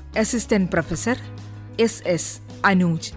assistant professor S S Anuj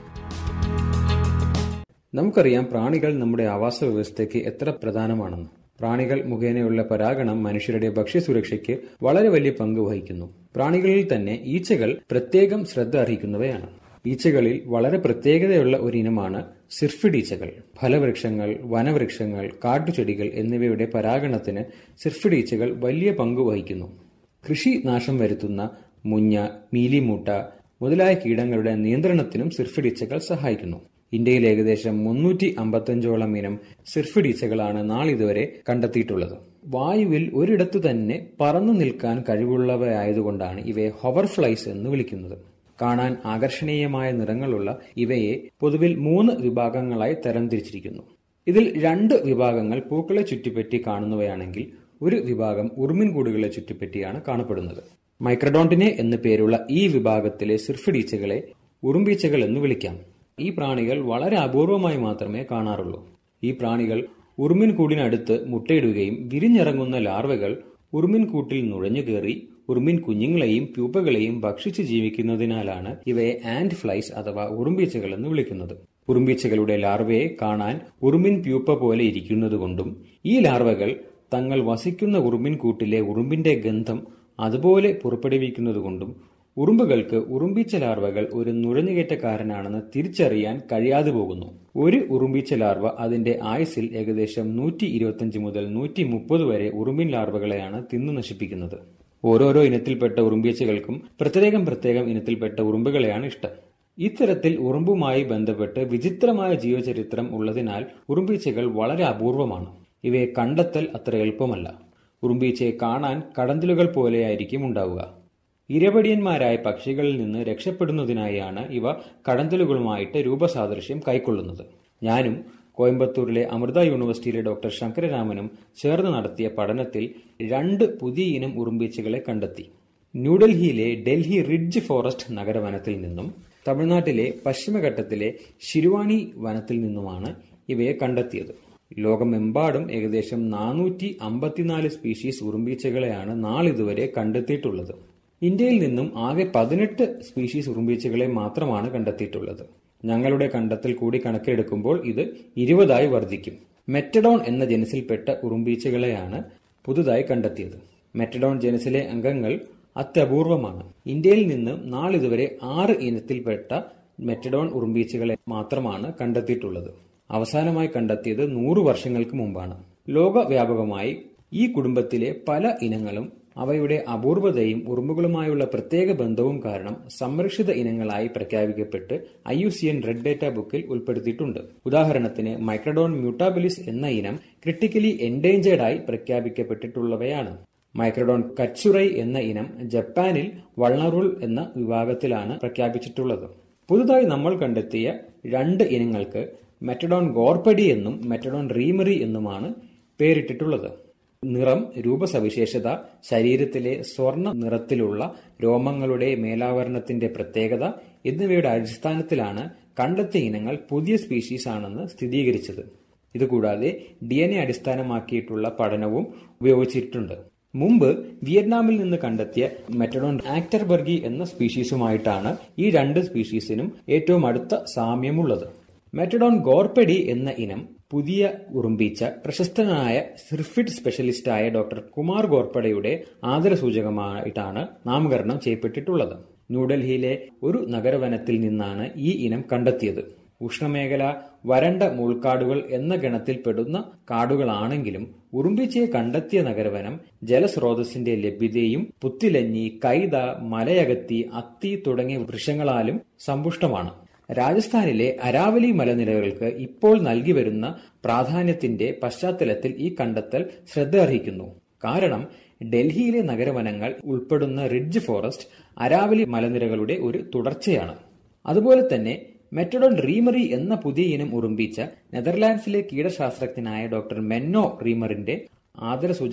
നമുക്കറിയാം പ്രാണികൾ നമ്മുടെ ആവാസ വ്യവസ്ഥയ്ക്ക് എത്ര പ്രധാനമാണെന്ന് പ്രാണികൾ മുഖേനയുള്ള പരാഗണം മനുഷ്യരുടെ ഭക്ഷ്യസുരക്ഷയ്ക്ക് വളരെ വലിയ പങ്ക് വഹിക്കുന്നു പ്രാണികളിൽ തന്നെ ഈച്ചകൾ പ്രത്യേകം ശ്രദ്ധ അർഹിക്കുന്നവയാണ് ഈച്ചകളിൽ വളരെ പ്രത്യേകതയുള്ള ഒരു ഇനമാണ് സിർഫിഡ് ഈച്ചകൾ ഫലവൃക്ഷങ്ങൾ വനവൃക്ഷങ്ങൾ കാട്ടുചെടികൾ എന്നിവയുടെ പരാഗണത്തിന് സിർഫിഡ് ഈച്ചകൾ വലിയ പങ്ക് വഹിക്കുന്നു കൃഷി നാശം വരുത്തുന്ന മുഞ്ഞ മീലിമൂട്ട മുതലായ കീടങ്ങളുടെ നിയന്ത്രണത്തിനും സിർഫിഡ് ഈച്ചകൾ സഹായിക്കുന്നു ഇന്ത്യയിൽ ഏകദേശം മുന്നൂറ്റി അമ്പത്തഞ്ചോളം ഇനം സിർഫിഡ് ഈച്ചകളാണ് നാളിതുവരെ കണ്ടെത്തിയിട്ടുള്ളത് വായുവിൽ ഒരിടത്തു തന്നെ പറന്നു നിൽക്കാൻ കഴിവുള്ളവയായതുകൊണ്ടാണ് ഇവയെ ഹൊവർ ഫ്ലൈസ് എന്ന് വിളിക്കുന്നത് കാണാൻ ആകർഷണീയമായ നിറങ്ങളുള്ള ഇവയെ പൊതുവിൽ മൂന്ന് വിഭാഗങ്ങളായി തരംതിരിച്ചിരിക്കുന്നു ഇതിൽ രണ്ട് വിഭാഗങ്ങൾ പൂക്കളെ ചുറ്റിപ്പറ്റി കാണുന്നവയാണെങ്കിൽ ഒരു വിഭാഗം ഉറുമിൻകൂടുകളെ ചുറ്റിപ്പറ്റിയാണ് കാണപ്പെടുന്നത് മൈക്രഡോണ്ടിനെ എന്നു പേരുള്ള ഈ വിഭാഗത്തിലെ സിർഫിഡീച്ചകളെ ഉറുമ്പീച്ചകൾ എന്ന് വിളിക്കാം ഈ പ്രാണികൾ വളരെ അപൂർവമായി മാത്രമേ കാണാറുള്ളൂ ഈ പ്രാണികൾ ഉറുമിൻ കൂടിനടുത്ത് മുട്ടയിടുകയും വിരിഞ്ഞിറങ്ങുന്ന ലാർവകൾ ഉറുമിൻ കൂട്ടിൽ നുഴഞ്ഞു കയറി ഉറുമിൻ കുഞ്ഞുങ്ങളെയും പ്യൂപ്പകളെയും ഭക്ഷിച്ച് ജീവിക്കുന്നതിനാലാണ് ഇവയെ ആൻഡ് ഫ്ലൈസ് അഥവാ ഉറുമ്പീച്ചകൾ എന്ന് വിളിക്കുന്നത് ഉറുമ്പീച്ചകളുടെ ലാർവയെ കാണാൻ ഉറുമിൻ പ്യൂപ്പ പോലെ ഇരിക്കുന്നതുകൊണ്ടും ഈ ലാർവകൾ തങ്ങൾ വസിക്കുന്ന ഉറുമ്പിൻ കൂട്ടിലെ ഉറുമ്പിന്റെ ഗന്ധം അതുപോലെ പുറപ്പെടുവിക്കുന്നതുകൊണ്ടും ഉറുമ്പുകൾക്ക് ഉറുമ്പീച്ച ലാർവകൾ ഒരു നുഴഞ്ഞുകയറ്റക്കാരനാണെന്ന് തിരിച്ചറിയാൻ കഴിയാതെ പോകുന്നു ഒരു ഉറുമ്പീച്ച ലാർവ അതിന്റെ ആയുസിൽ ഏകദേശം നൂറ്റി ഇരുപത്തിയഞ്ച് മുതൽ നൂറ്റി മുപ്പത് വരെ ഉറുമ്പിൻ ലാർവകളെയാണ് തിന്നു നശിപ്പിക്കുന്നത് ഓരോരോ ഇനത്തിൽപ്പെട്ട ഉറുമ്പീച്ചകൾക്കും പ്രത്യേകം പ്രത്യേകം ഇനത്തിൽപ്പെട്ട ഉറുമ്പുകളെയാണ് ഇഷ്ടം ഇത്തരത്തിൽ ഉറുമ്പുമായി ബന്ധപ്പെട്ട് വിചിത്രമായ ജീവചരിത്രം ഉള്ളതിനാൽ ഉറുമ്പീച്ചകൾ വളരെ അപൂർവമാണ് ഇവയെ കണ്ടെത്തൽ അത്ര എളുപ്പമല്ല ഉറുമ്പീച്ചയെ കാണാൻ കടന്തലുകൾ പോലെയായിരിക്കും ഉണ്ടാവുക ഇരപടിയന്മാരായ പക്ഷികളിൽ നിന്ന് രക്ഷപ്പെടുന്നതിനായാണ് ഇവ കടന്തലുകളുമായിട്ട് രൂപസാദൃശ്യം കൈക്കൊള്ളുന്നത് ഞാനും കോയമ്പത്തൂരിലെ അമൃത യൂണിവേഴ്സിറ്റിയിലെ ഡോക്ടർ ശങ്കരരാമനും ചേർന്ന് നടത്തിയ പഠനത്തിൽ രണ്ട് പുതിയ ഇനം ഉറുമ്പീച്ചകളെ കണ്ടെത്തി ന്യൂഡൽഹിയിലെ ഡൽഹി റിഡ്ജ് ഫോറസ്റ്റ് നഗരവനത്തിൽ നിന്നും തമിഴ്നാട്ടിലെ പശ്ചിമഘട്ടത്തിലെ ശിരുവാണി വനത്തിൽ നിന്നുമാണ് ഇവയെ കണ്ടെത്തിയത് ലോകമെമ്പാടും ഏകദേശം നാനൂറ്റി അമ്പത്തിനാല് സ്പീഷീസ് ഉറുമ്പീച്ചകളെയാണ് നാളിതുവരെ കണ്ടെത്തിയിട്ടുള്ളത് ഇന്ത്യയിൽ നിന്നും ആകെ പതിനെട്ട് സ്പീഷീസ് ഉറുമ്പീച്ചകളെ മാത്രമാണ് കണ്ടെത്തിയിട്ടുള്ളത് ഞങ്ങളുടെ കണ്ടെത്തൽ കൂടി കണക്കിലെടുക്കുമ്പോൾ ഇത് ഇരുപതായി വർദ്ധിക്കും മെറ്റഡോൺ എന്ന ജനസിൽപ്പെട്ട ഉറുമ്പീച്ചകളെയാണ് പുതുതായി കണ്ടെത്തിയത് മെറ്റഡോൺ ജനസിലെ അംഗങ്ങൾ അത്യപൂർവമാണ് ഇന്ത്യയിൽ നിന്ന് നാളിതുവരെ ആറ് ഇനത്തിൽപ്പെട്ട മെറ്റഡോൺ ഉറുമ്പീച്ചകളെ മാത്രമാണ് കണ്ടെത്തിയിട്ടുള്ളത് അവസാനമായി കണ്ടെത്തിയത് നൂറു വർഷങ്ങൾക്ക് മുമ്പാണ് ലോകവ്യാപകമായി ഈ കുടുംബത്തിലെ പല ഇനങ്ങളും അവയുടെ അപൂർവതയും ഉറുമ്പുകളുമായുള്ള പ്രത്യേക ബന്ധവും കാരണം സംരക്ഷിത ഇനങ്ങളായി പ്രഖ്യാപിക്കപ്പെട്ട് I U C N red data ബുക്കിൽ ഉൾപ്പെടുത്തിയിട്ടുണ്ട് ഉദാഹരണത്തിന് മൈക്രഡോൺ മ്യൂട്ടാബിലിസ് എന്ന ഇനം ക്രിട്ടിക്കലി എൻഡേഞ്ചേർഡ് ആയി പ്രഖ്യാപിക്കപ്പെട്ടിട്ടുള്ളവയാണ് മൈക്രഡോൺ കച്ചുറൈ എന്ന ഇനം ജപ്പാനിൽ വൾണറുൾ എന്ന വിഭാഗത്തിലാണ് പ്രഖ്യാപിച്ചിട്ടുള്ളത് പുതുതായി നമ്മൾ കണ്ടെത്തിയ രണ്ട് ഇനങ്ങൾക്ക് മെറ്റഡോൺ ഗോർപ്പടി എന്നും മെറ്റഡോൺ റീമറി എന്നുമാണ് പേരിട്ടിട്ടുള്ളത് നിറം രൂപസവിശേഷത ശരീരത്തിലെ സ്വർണ്ണ നിറത്തിലുള്ള രോമങ്ങളുടെ മേലാവരണത്തിന്റെ പ്രത്യേകത എന്നിവയുടെ അടിസ്ഥാനത്തിലാണ് കണ്ടെത്തിയ ഇനങ്ങൾ പുതിയ സ്പീഷീസ് ആണെന്ന് സ്ഥിരീകരിച്ചത് ഇതുകൂടാതെ ഡി എൻ എ അടിസ്ഥാനമാക്കിയിട്ടുള്ള പഠനവും ഉപയോഗിച്ചിട്ടുണ്ട് മുമ്പ് വിയറ്റ്നാമിൽ നിന്ന് കണ്ടെത്തിയ മെറ്റഡോൺ ആക്ടർബർഗി എന്ന സ്പീഷീസുമായിട്ടാണ് ഈ രണ്ട് സ്പീഷീസിനും ഏറ്റവും അടുത്ത സാമ്യമുള്ളത് മെറ്റഡോൺ ഗോർപെഡി എന്ന ഇനം പുതിയ ഉറുമ്പീച്ച പ്രശസ്തനായ സിർഫിഡ് സ്പെഷ്യലിസ്റ്റായ ഡോക്ടർ കുമാർ ഗോർപ്പടയുടെ ആദരസൂചകമായിട്ടാണ് നാമകരണം ചെയ്യപ്പെട്ടിട്ടുള്ളത് ന്യൂഡൽഹിയിലെ ഒരു നഗരവനത്തിൽ നിന്നാണ് ഈ ഇനം കണ്ടെത്തിയത് ഉഷ്ണമേഖല വരണ്ട മുൾക്കാടുകൾ എന്ന ഗണത്തിൽപ്പെടുന്ന കാടുകളാണെങ്കിലും ഉറുമ്പിച്ചയെ കണ്ടെത്തിയ നഗരവനം ജലസ്രോതസ്സിന്റെ ലഭ്യതയും പുത്തിലഞ്ഞി കൈത മലയകത്തി അത്തി തുടങ്ങിയ വൃക്ഷങ്ങളാലും സമ്പുഷ്ടമാണ് രാജസ്ഥാനിലെ അരാവലി മലനിരകൾക്ക് ഇപ്പോൾ നൽകി വരുന്ന പ്രാധാന്യത്തിന്റെ പശ്ചാത്തലത്തിൽ ഈ കണ്ടെത്തൽ ശ്രദ്ധ അർഹിക്കുന്നു കാരണം ഡൽഹിയിലെ നഗരവനങ്ങൾ ഉൾപ്പെടുന്ന റിഡ്ജ് ഫോറസ്റ്റ് അരാവലി മലനിരകളുടെ ഒരു തുടർച്ചയാണ് അതുപോലെ തന്നെ മെറ്റഡോൺ റീമറി എന്ന പുതിയ ഇനം ഉറുമ്പിച്ച നെതർലാൻഡ്സിലെ കീടശാസ്ത്രജ്ഞനായ ഡോക്ടർ മെന്നോ റീമറിന്റെ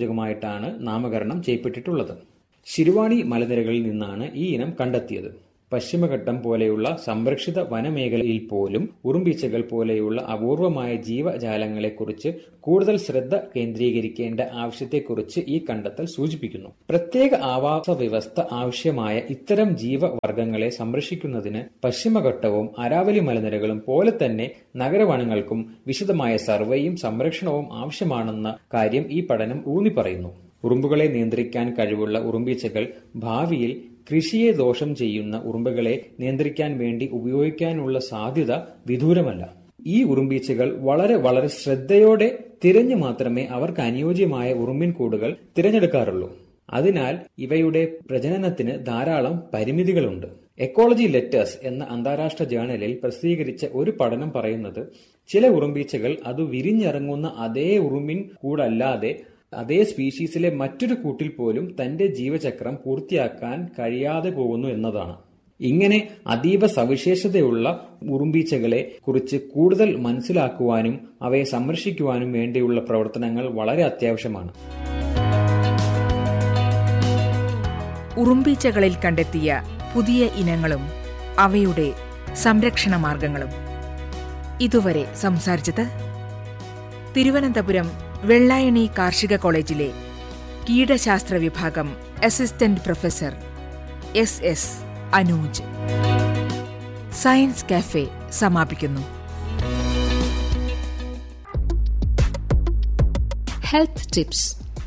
ആദരസൂചകമായിട്ടാണ് നാമകരണം ചെയ്യപ്പെട്ടിട്ടുള്ളത് ശിരുവാണി മലനിരകളിൽ നിന്നാണ് ഈ ഇനം കണ്ടെത്തിയത് പശ്ചിമഘട്ടം പോലെയുള്ള സംരക്ഷിത വനമേഖലയിൽ പോലും ഉറുമ്പീച്ചകൾ പോലെയുള്ള അപൂർവമായ ജീവജാലങ്ങളെക്കുറിച്ച് കൂടുതൽ ശ്രദ്ധ കേന്ദ്രീകരിക്കേണ്ട ആവശ്യത്തെക്കുറിച്ച് ഈ കണ്ടെത്തൽ സൂചിപ്പിക്കുന്നു പ്രത്യേക ആവാസ വ്യവസ്ഥ ആവശ്യമായ ഇത്തരം ജീവവർഗങ്ങളെ സംരക്ഷിക്കുന്നതിന് പശ്ചിമഘട്ടവും അരാവലി മലനിരകളും പോലെ തന്നെ നഗരവനങ്ങൾക്കും വിശദമായ സർവേയും സംരക്ഷണവും ആവശ്യമാണെന്ന കാര്യം ഈ പഠനം ഊന്നി പറയുന്നു ഉറുമ്പുകളെ നിയന്ത്രിക്കാൻ കഴിവുള്ള ഉറുമ്പീച്ചകൾ ഭാവിയിൽ കൃഷിയെ ദോഷം ചെയ്യുന്ന ഉറുമ്പുകളെ നിയന്ത്രിക്കാൻ വേണ്ടി ഉപയോഗിക്കാനുള്ള സാധ്യത വിദൂരമല്ല ഈ ഉറുമ്പീച്ചകൾ വളരെ വളരെ ശ്രദ്ധയോടെ തിരഞ്ഞു മാത്രമേ അവർക്ക് അനുയോജ്യമായ ഉറുമ്പിൻ കൂടുകൾ തിരഞ്ഞെടുക്കാറുള്ളൂ അതിനാൽ ഇവയുടെ പ്രജനനത്തിന് ധാരാളം പരിമിതികളുണ്ട് എക്കോളജി ലെറ്റേഴ്സ് എന്ന അന്താരാഷ്ട്ര ജേണലിൽ പ്രസിദ്ധീകരിച്ച ഒരു പഠനം പറയുന്നത് ചില ഉറുമ്പീച്ചകൾ അത് വിരിഞ്ഞിറങ്ങുന്ന അതേ ഉറുമ്പിൻ കൂടല്ലാതെ അതേ സ്പീഷീസിലെ മറ്റൊരു കൂട്ടിൽ പോലും തന്റെ ജീവചക്രം പൂർത്തിയാക്കാൻ കഴിയാതെ പോകുന്നു എന്നതാണ് ഇങ്ങനെ അതീവ സവിശേഷതയുള്ള ഉറുമ്പീച്ചകളെ കുറിച്ച് കൂടുതൽ മനസ്സിലാക്കുവാനും അവയെ സംരക്ഷിക്കുവാനും വേണ്ടിയുള്ള പ്രവർത്തനങ്ങൾ വളരെ അത്യാവശ്യമാണ് ഉറുമ്പീച്ചകളിൽ കണ്ടെത്തിയ പുതിയ ഇനങ്ങളും അവയുടെ സംരക്ഷണ മാർഗങ്ങളും ഇതുവരെ സംസാരിച്ചത് തിരുവനന്തപുരം വെള്ളായണി കാർഷിക കോളേജിലെ കീടശാസ്ത്ര വിഭാഗം assistant professor S S Anuj science cafe സമാപിക്കുന്നു ഹെൽത്ത് ടിപ്സ്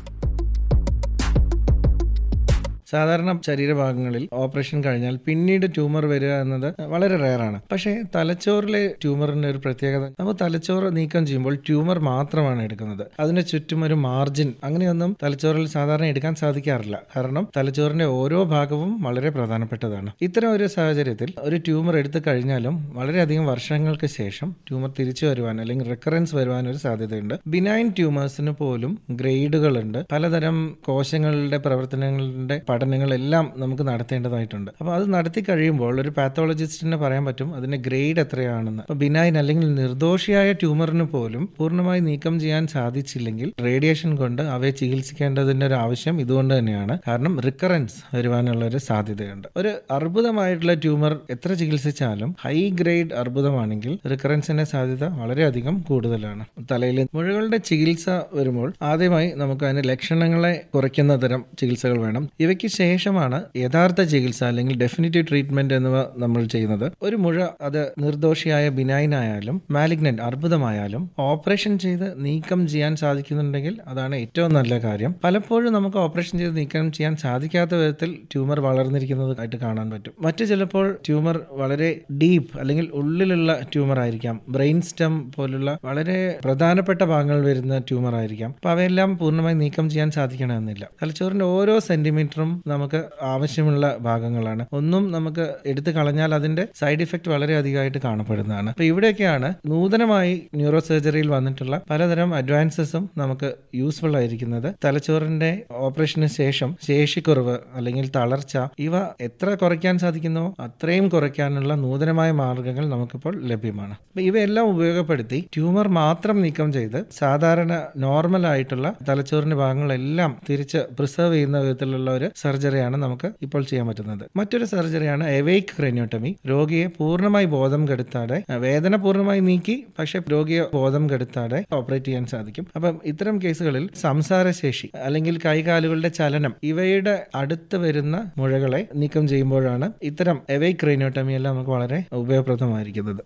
സാധാരണ ശരീരഭാഗങ്ങളിൽ ഓപ്പറേഷൻ കഴിഞ്ഞാൽ പിന്നീട് ട്യൂമർ വരിക എന്നത് വളരെ റെയറാണ് പക്ഷേ തലച്ചോറിലെ ട്യൂമറിന്റെ ഒരു പ്രത്യേകത നമുക്ക് തലച്ചോറ് നീക്കം ചെയ്യുമ്പോൾ ട്യൂമർ മാത്രമാണ് എടുക്കുന്നത് അതിന് ചുറ്റും ഒരു മാർജിൻ അങ്ങനെയൊന്നും തലച്ചോറിൽ സാധാരണ എടുക്കാൻ സാധിക്കാറില്ല കാരണം തലച്ചോറിന്റെ ഓരോ ഭാഗവും വളരെ പ്രധാനപ്പെട്ടതാണ് ഇത്തരം ഒരു സാഹചര്യത്തിൽ ഒരു ട്യൂമർ എടുത്തു കഴിഞ്ഞാലും വളരെയധികം വർഷങ്ങൾക്ക് ശേഷം ട്യൂമർ തിരിച്ചു വരുവാൻ അല്ലെങ്കിൽ റിക്കറൻസ് വരുവാൻ ഒരു സാധ്യതയുണ്ട് ബിനൈൻ ട്യൂമേഴ്സിന് പോലും ഗ്രേഡുകളുണ്ട് പലതരം കോശങ്ങളുടെ പ്രവർത്തനങ്ങളുടെ പഠനങ്ങളെല്ലാം നമുക്ക് നടത്തേണ്ടതായിട്ടുണ്ട് അപ്പോൾ അത് നടത്തി കഴിയുമ്പോൾ ഒരു പാത്തോളജിസ്റ്റിന് പറയാൻ പറ്റും അതിന്റെ ഗ്രേഡ് എത്രയാണെന്ന് അപ്പോൾ ബിനൈൻ അല്ലെങ്കിൽ നിർദോഷിയായ ട്യൂമറിന് പോലും പൂർണ്ണമായി നീക്കം ചെയ്യാൻ സാധിച്ചില്ലെങ്കിൽ റേഡിയേഷൻ കൊണ്ട് അവയെ ചികിത്സിക്കേണ്ടതിന്റെ ഒരു ആവശ്യം ഇതുകൊണ്ട് തന്നെയാണ് കാരണം റിക്കറൻസ് വരുവാനുള്ള ഒരു സാധ്യതയുണ്ട് ഒരു അർബുദമായിട്ടുള്ള ട്യൂമർ എത്ര ചികിത്സിച്ചാലും ഹൈ ഗ്രേഡ് അർബുദമാണെങ്കിൽ റിക്കറൻസിന്റെ സാധ്യത വളരെയധികം കൂടുതലാണ് തലയിൽ മുഴകളുടെ ചികിത്സ വരുമ്പോൾ ആദ്യമായി നമുക്ക് അതിന്റെ ലക്ഷണങ്ങളെ കുറയ്ക്കുന്ന തരം ചികിത്സകൾ വേണം ഇവയ്ക്ക് ശേഷമാണ് യഥാർത്ഥ ചികിത്സ അല്ലെങ്കിൽ ഡെഫിനിറ്റീവ് ട്രീറ്റ്മെന്റ് എന്നിവ നമ്മൾ ചെയ്യുന്നത് ഒരു മുഴ അത് നിർദോഷിയായ ബിനൈൻ ആയാലും മാലിഗ്നന്റ് അർബുദമായാലും ഓപ്പറേഷൻ ചെയ്ത് നീക്കം ചെയ്യാൻ സാധിക്കുന്നുണ്ടെങ്കിൽ അതാണ് ഏറ്റവും നല്ല കാര്യം പലപ്പോഴും നമുക്ക് ഓപ്പറേഷൻ ചെയ്ത് നീക്കം ചെയ്യാൻ സാധിക്കാത്ത വിധത്തിൽ ട്യൂമർ വളർന്നിരിക്കുന്നത് ആയിട്ട് കാണാൻ പറ്റും മറ്റു ചിലപ്പോൾ ട്യൂമർ വളരെ ഡീപ്പ് അല്ലെങ്കിൽ ഉള്ളിലുള്ള ട്യൂമർ ആയിരിക്കാം ബ്രെയിൻ സ്റ്റം പോലുള്ള വളരെ പ്രധാനപ്പെട്ട ഭാഗങ്ങൾ വരുന്ന ട്യൂമർ ആയിരിക്കാം അപ്പൊ അവയെല്ലാം പൂർണ്ണമായി നീക്കം ചെയ്യാൻ സാധിക്കണമെന്നില്ല തലച്ചോറിന്റെ ഓരോ സെന്റിമീറ്ററും നമുക്ക് ആവശ്യമുള്ള ഭാഗങ്ങളാണ് ഒന്നും നമുക്ക് എടുത്തു കളഞ്ഞാൽ അതിന്റെ സൈഡ് ഇഫക്റ്റ് വളരെ അധികമായിട്ട് കാണപ്പെടുന്നതാണ് അപ്പൊ ഇവിടെയൊക്കെയാണ് നൂതനമായി ന്യൂറോ സർജറിയിൽ വന്നിട്ടുള്ള പലതരം അഡ്വാൻസസും നമുക്ക് യൂസ്ഫുൾ ആയിരിക്കുന്നത് തലച്ചോറിന്റെ ഓപ്പറേഷന് ശേഷം ശേഷിക്കുറവ് അല്ലെങ്കിൽ തളർച്ച ഇവ എത്ര കുറയ്ക്കാൻ സാധിക്കുന്നോ അത്രയും കുറയ്ക്കാനുള്ള നൂതനമായ മാർഗങ്ങൾ നമുക്കിപ്പോൾ ലഭ്യമാണ് അപ്പൊ ഇവയെല്ലാം ഉപയോഗപ്പെടുത്തി ട്യൂമർ മാത്രം നീക്കം ചെയ്ത് സാധാരണ നോർമൽ ആയിട്ടുള്ള തലച്ചോറിന്റെ ഭാഗങ്ങളെല്ലാം തിരിച്ച് പ്രിസർവ് ചെയ്യുന്ന വിധത്തിലുള്ള ഒരു സർജറിയാണ് നമുക്ക് ഇപ്പോൾ ചെയ്യാൻ പറ്റുന്നത് മറ്റൊരു സർജറിയാണ് എവേക്ക് ക്രേനിയോട്ടമി രോഗിയെ പൂർണ്ണമായി ബോധം കെടുത്താതെ അഹ് വേദന പൂർണ്ണമായി നീക്കി പക്ഷെ രോഗിയെ ബോധം കെടുത്താതെ ഓപ്പറേറ്റ് ചെയ്യാൻ സാധിക്കും അപ്പം ഇത്തരം കേസുകളിൽ സംസാരശേഷി അല്ലെങ്കിൽ കൈകാലുകളുടെ ചലനം ഇവയുടെ അടുത്ത് വരുന്ന മുഴകളെ നീക്കം ചെയ്യുമ്പോഴാണ് ഇത്തരം എവേക്ക് ക്രേനിയോട്ടമി എല്ലാം നമുക്ക് വളരെ ഉപയോഗപ്രദമായിരിക്കുന്നത്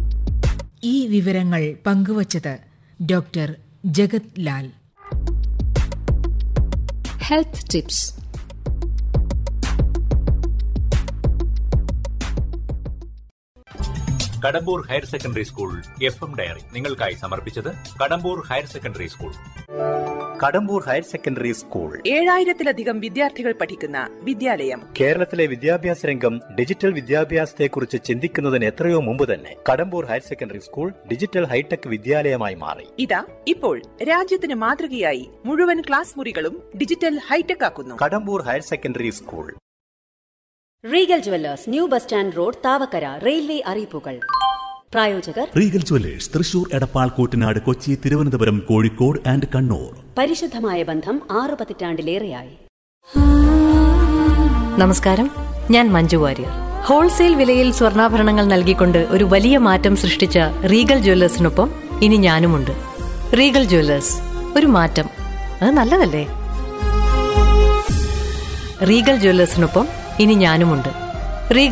ഈ വിവരങ്ങൾ പങ്കുവച്ചത് doctor Jagat Lal health tips Kadambur higher secondary school F M diary നിങ്ങൾക്കായി സമർപ്പിച്ചത് Kadambur higher secondary school Kadambur higher secondary school ഏഴായിരത്തിലധികം വിദ്യാർത്ഥികൾ പഠിക്കുന്ന വിദ്യാലയം കേരളത്തിലെ വിദ്യാഭ്യാസ രംഗം ഡിജിറ്റൽ വിദ്യാഭ്യാസത്തെക്കുറിച്ച് ചിന്തിക്കുന്നതിന് എത്രയോ മുമ്പ് തന്നെ Kadambur higher secondary school digital hitech വിദ്യാലയമായി മാറി ഇതാ ഇപ്പോൾ രാജ്യത്തിന് മാതൃകയായി മുഴുവൻ ക്ലാസ് മുറികളും ഡിജിറ്റൽ ഹൈടെക് ആക്കുന്നു Kadambur higher secondary school Regal Jewellers new bus stand road Thavakkara railway അറിയിപ്പുകൾ പ്രായോജകർ Regal Jewellers Thrissur Edappal Koottanad Kochi Thiruvananthapuram Kozhikode and Kannur പരിശുദ്ധമായ ബന്ധം ആറു പതിറ്റാണ്ടിലേറെയായി നമസ്കാരം ഞാൻ മഞ്ജു വാര്യർ ഹോൾസെയിൽ വിലയിൽ സ്വർണ്ണാഭരണങ്ങൾ നൽകിക്കൊണ്ട് ഒരു വലിയ മാറ്റം സൃഷ്ടിച്ച റീഗൽ ജ്വല്ലേഴ്സിനൊപ്പം ഇനി ഞാനുമുണ്ട് റീഗൽ ജ്വല്ലേഴ്സ് ഒരു മാറ്റം അത് നല്ലതല്ലേ റീഗൽ ജ്വല്ലേഴ്സിനൊപ്പം ഇനി ഞാനുമുണ്ട്